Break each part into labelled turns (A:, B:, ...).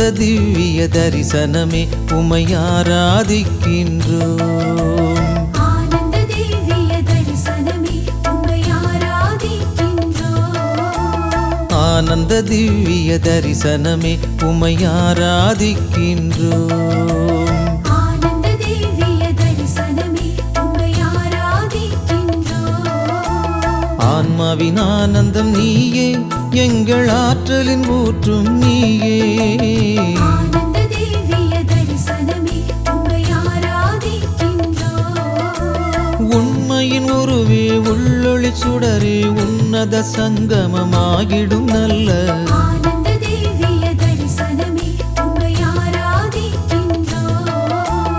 A: ஆனந்த திவ்ய தரிசனமே உமை ஆராதிக்கின்றோம்
B: ஆனந்த திவ்ய தரிசனமே உம்மை ஆராதிக்கின்றோம்
A: ஆனந்த திவ்ய தரிசனமே உமை ஆராதிக்கின்றோம்
B: ஆனந்த திவ்ய தரிசனமே உம்மை ஆராதிக்கின்றோம்
A: ஆன்மாவின் ஆனந்தம் நீயே எங்கள் ஆற்றலின் ஊற்றும் நீயே
B: ஆனந்த திவ்ய தரிசனமே உம்மை ஆராதிக்கின்றோம்
A: உண்மையின் உருவே உள்ளொளி சுடரே உன்னத சங்கமமாகிடும் நல்ல
B: ஆனந்த திவ்ய தரிசனமே உம்மை ஆராதிக்கின்றோம்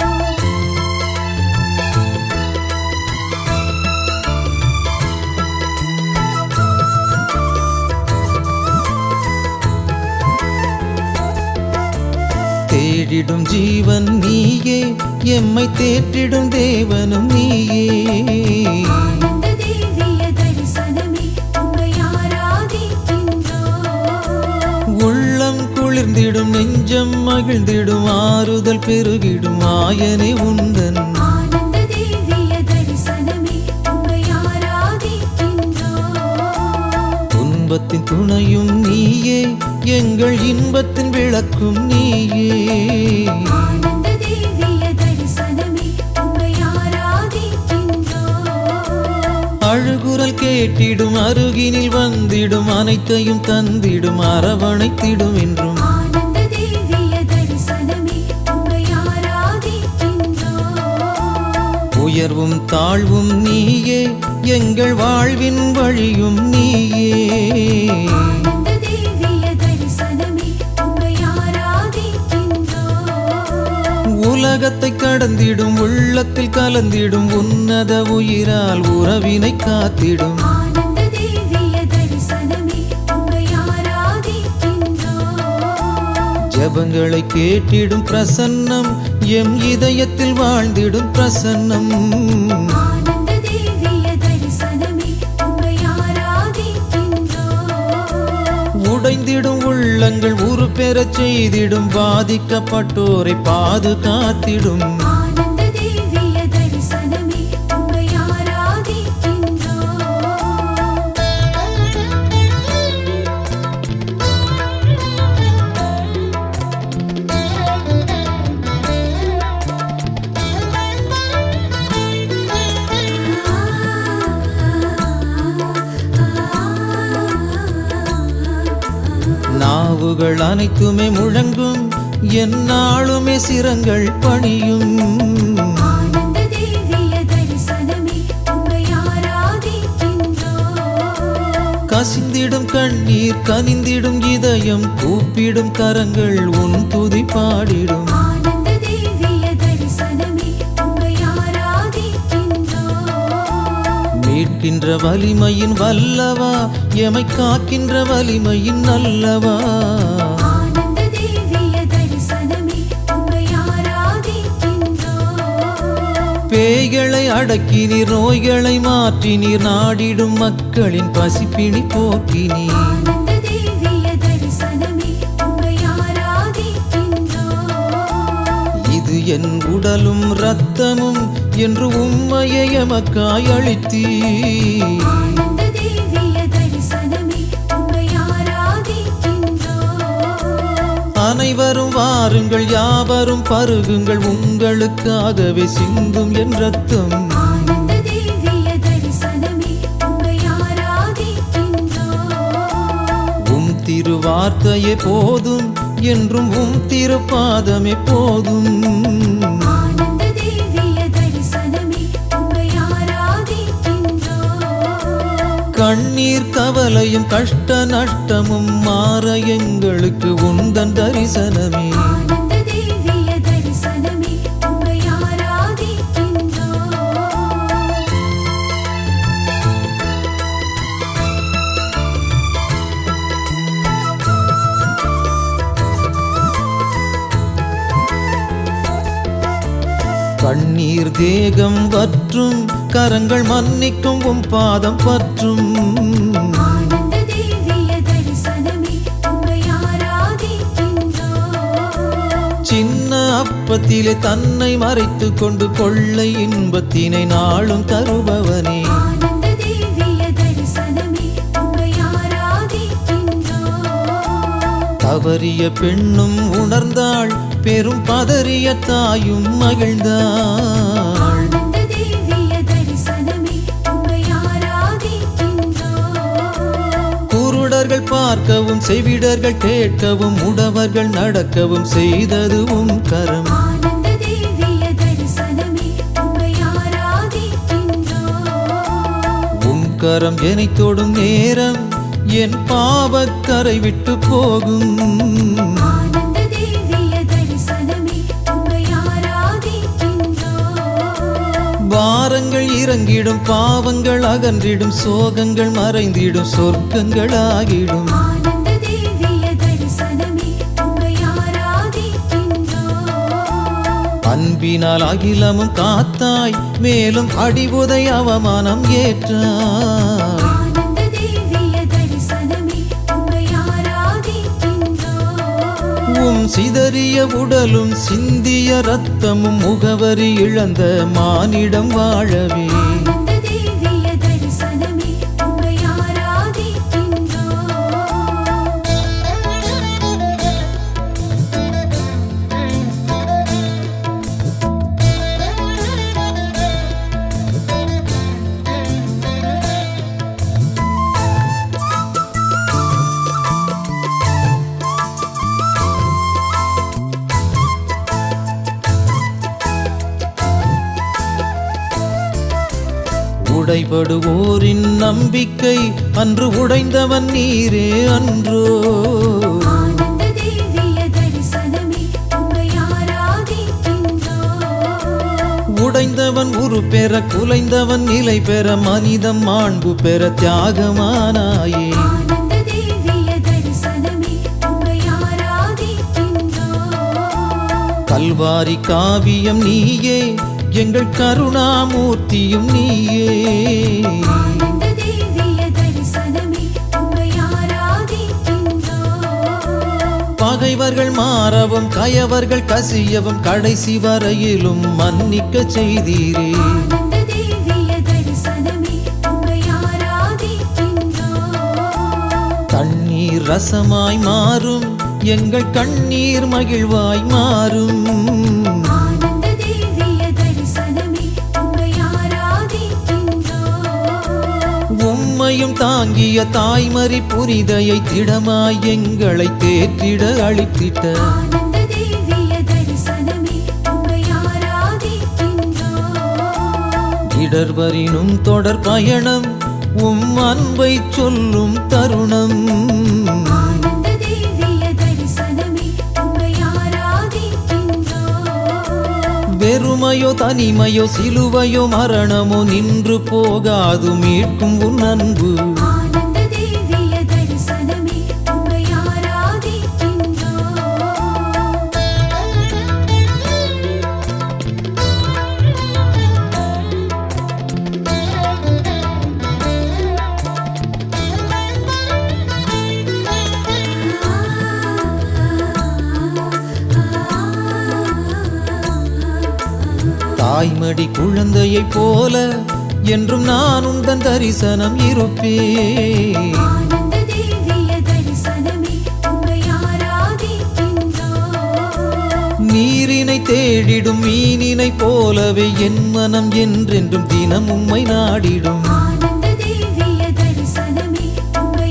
A: தேடிடும் ஜீவன் நீயே எம்மை தேற்றிடும் தேவனும் நீயே
B: ஆனந்த திவ்ய தரிசனமே உம்மை ஆராதிக்கின்றோம்
A: உள்ளம் குளிர்ந்திடும் நெஞ்சம் மகிழ்ந்திடும் ஆறுதல் பெருகிடும் ஆயனே உந்தன்
B: ஆனந்த திவ்ய தரிசனமே உம்மை ஆராதிக்கின்றோம்
A: துன்பத்தின் துணையும் நீயே எங்கள் இன்பத்தின் விளக்கும் நீயே
B: ஆனந்த திவ்ய தரிசனமே உம்மை ஆராதிக்கின்றோம்
A: அழுகுரல் கேட்டிடும் அருகினில் வந்திடும் அனைத்தையும் தந்திடும் அரவணைத்திடும் என்றும்
B: ஆனந்த திவ்ய தரிசனமே உம்மை ஆராதிக்கின்றோம்
A: உயர்வும் தாழ்வும் நீயே எங்கள் வாழ்வின் வழியும் நீயே
B: ஆனந்த திவ்ய தரிசனமே உம்மை ஆராதிக்கின்றோம்
A: உலகத்தை கடந்திடும் உள்ளத்தில் கலந்திடும் உன்னத உயிரால் உறவினை காத்திடும்
B: ஆனந்த திவ்ய தரிசனமே உம்மை ஆராதிக்கின்றோம்
A: ஜெபங்களை கேட்டிடும் பிரசன்னம் எம் இதயத்தில் வாழ்ந்திடும் பிரசன்னம்
B: ஆனந்த திவ்ய தரிசனமே உம்மை ஆராதிக்கின்றோம்
A: உடைந்திடும் உள்ளங்கள் உரு பெறச் செய்திடும் பாதிக்கப்பட்டோரை பாதுகாத்திடும்
B: ஆனந்த திவ்ய தரிசனமே உம்மை ஆராதிக்கின்றோம்
A: நாவுகள் அனைத்துமே முழங்கும் எந்நாளுமே சிரங்கள் பணியும்
B: ஆனந்த திவ்ய தரிசனமே உம்மை ஆராதிக்கின்றோம்
A: கசிந்திடும் கண்ணீர் கனிந்திடும் இதயம் கூப்பிடும் கரங்கள் உன் துதி பாடிடும்
B: ஆனந்த திவ்ய தரிசனமே உம்மை ஆராதிக்கின்றோம்
A: மீட்கின்ற வலிமையின் வல்லவா எமை காக்கின்ற வலிமையின் நல்லவா
B: ஆனந்த திவ்ய தரிசனமே உம்மை ஆராதிக்கின்றோம்
A: பேய்களை அடக்கினீர் நோய்களை மாற்றினீர் நாடிடும் மக்களின் பசிப்பிணி போக்கினீர்
B: ஆனந்த திவ்ய தரிசனமே உம்மை ஆராதிக்கின்றோம்
A: இது என் உடலும் இரத்தமும் என்று உம்மையை எமக்காய் அளித்தீர்
B: ஆனந்த திவ்ய தரிசனமே உம்மை ஆராதிக்கின்றோம்
A: அனைவரும் வாருங்கள் யாவரும் பருகுங்கள் உங்களுக்காகவே சிந்தும் என் ரத்தம்
B: ஆனந்த திவ்ய தரிசனமே உம்மை ஆராதிக்கின்றோம்
A: உம் திருவார்த்தையே போதும் என்றும் உம் திருப்பாதமே போதும்
B: ஆனந்த திவ்ய தரிசனமே உம்மை ஆராதிக்கின்றோம்
A: கண்ணீர் கவலையும் கஷ்ட நஷ்டமும் மாற எங்களுக்கு உந்தன் தரிசனமே
B: ஆனந்த திவ்ய தரிசனமே உம்மை ஆராதிக்கின்றோம்
A: கண்ணீர் தேகம் வற்றும் கரங்கள் மன்னிக்கும் உம் பாதம் பற்றும்
B: ஆனந்த திவ்ய தரிசனமே உம்மை ஆராதிக்கின்றோம்
A: சின்ன அப்பத்திலே தன்னை மறைத்து கொண்டு கொள்ளை இன்பத்தினை நாளும் தருபவனே
B: ஆனந்த திவ்ய தரிசனமே உம்மை ஆராதிக்கின்றோம்
A: தவறிய பெண்ணும் உணர்ந்தாள் பெரும் பதறிய தாயும் மகிழ்ந்தாள்
B: ஆனந்த திவ்ய தரிசனமே உம்மை ஆராதிக்கின்றோம்
A: குருடர்கள் பார்க்கவும் செவிடர்கள் கேட்கவும் உடவர்கள் நடக்கவும் செய்ததுவும் கரம்
B: ஆனந்த திவ்ய தரிசனமே உம்மை ஆராதிக்கின்றோம்
A: உன் கரம் என்னை தொடும் நேரம் என் பாவக்கரை விட்டு போகும்
B: ஆனந்த திவ்ய தரிசனமே உம்மை ஆராதிக்கின்றோம்
A: வாரங்கள் இறங்கிடும் பாவங்கள் அகன்றிடும் சோகங்கள் மறைந்திடும் சொர்க்கங்கள் ஆகிடும்
B: ஆனந்த திவ்ய தரிசனமே உம்மை ஆராதிக்கின்றோம்
A: அன்பினால் அகிலமும் காத்தாய் மேலும் அடிவுதை அவமானம் ஏற்றாய்
B: ஆனந்த திவ்ய தரிசனமே உம்மை ஆராதிக்கின்றோம்
A: உம் சிதறிய உடலும் சிந்திய ரத்தமும் முகவரி இழந்த மானிடம் வாழவே
B: ஆனந்த திவ்ய தரிசனமே உம்மை ஆராதிக்கின்றோம்
A: உடைபடுவோரின் நம்பிக்கை அன்று உடைந்தவன் நீரே அன்றோ
B: ஆனந்த திவ்ய தரிசனமே உம்மை ஆராதிக்கின்றோம்
A: உடைந்தவன் உரு பெற குலைந்தவன் நிலை பெற மனிதம் மாண்பு பெற தியாகமானாயே
B: ஆனந்த திவ்ய தரிசனமே உம்மை ஆராதிக்கின்றோம்
A: கல்வாரி காவியம் நீயே எங்கள் கருணாமூர்த்தியும் நீயே
B: ஆனந்த திவ்ய தரிசனமே உம்மை ஆராதிக்கின்றோம்
A: பகைவர்கள் மாறவும் கயவர்கள் கசியவும் கடைசி வரையிலும் மன்னிக்க செய்தீரே
B: ஆனந்த திவ்ய தரிசனமே உம்மை ஆராதிக்கின்றோம்
A: தண்ணீர் ரசமாய் மாறும் எங்கள் கண்ணீர் மகிழ்வாய் மாறும்
B: ஆனந்த திவ்ய தரிசனமே உம்மை ஆராதிக்கின்றோம்
A: உம்மையும் தாங்கிய தாய்மறி புனிதையை திடமாய் எங்களை தேற்றிட அளித்திட்ட
B: ஆனந்த திவ்ய தரிசனமே உம்மை ஆராதிக்கின்றோம்
A: இடர்வரினும் தொடர் பயணம் உம் அன்பை சொல்லும் தருணம்
B: ஆனந்த திவ்ய தரிசனமே உம்மை ஆராதிக்கின்றோம்
A: வெறுமையோ தனிமையோ சிலுவையோ மரணமோ நின்று போகாது மீட்கும் உன் அன்பு
B: ஆனந்த திவ்ய தரிசனமே உம்மை ஆராதிக்கின்றோம்
A: தாய்மடி குழந்தையைப் போல என்றும் நான் உந்தன் தரிசனம் இருப்பேன்
B: ஆனந்த திவ்ய தரிசனமே உம்மை ஆராதிக்கின்றோம்
A: நீரினை தேடிடும் மீனினை போலவே என் மனம் என்றென்றும் தினம் உம்மை நாடிடும்
B: ஆனந்த திவ்ய தரிசனமே உம்மை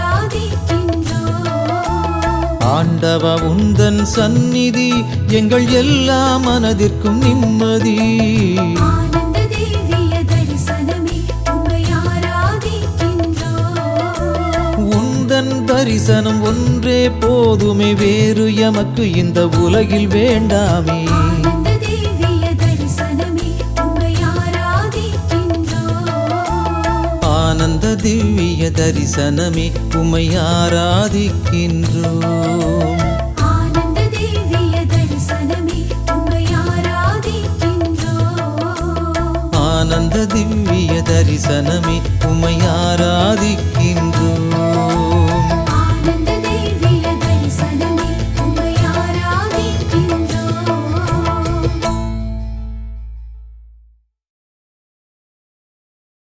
B: ஆராதிக்கின்றோம்
A: ஆண்டவ உந்தன் சந்நிதி எங்கள் எல்லா மனதிற்கும் நிம்மதி
B: ஆனந்த திவ்ய தரிசனமே உம்மை ஆராதிக்கின்றோம்
A: உந்தன் தரிசனம் ஒன்றே போதுமே வேறு எமக்கு இந்த உலகில் வேண்டாமே
B: ஆனந்த திவ்ய தரிசனமே உம்மை ஆராதிக்கின்றோம்
A: ஆனந்த திவ்ய தரிசனமே உம்மை ஆராதிக்கின்றோம்
B: ஆனந்த திவ்ய தரிசனமே உம்மை ஆராதிக்கின்றோம்
A: ஆனந்த திவ்ய தரிசனமே உம்மை ஆராதிக்கின்றோம்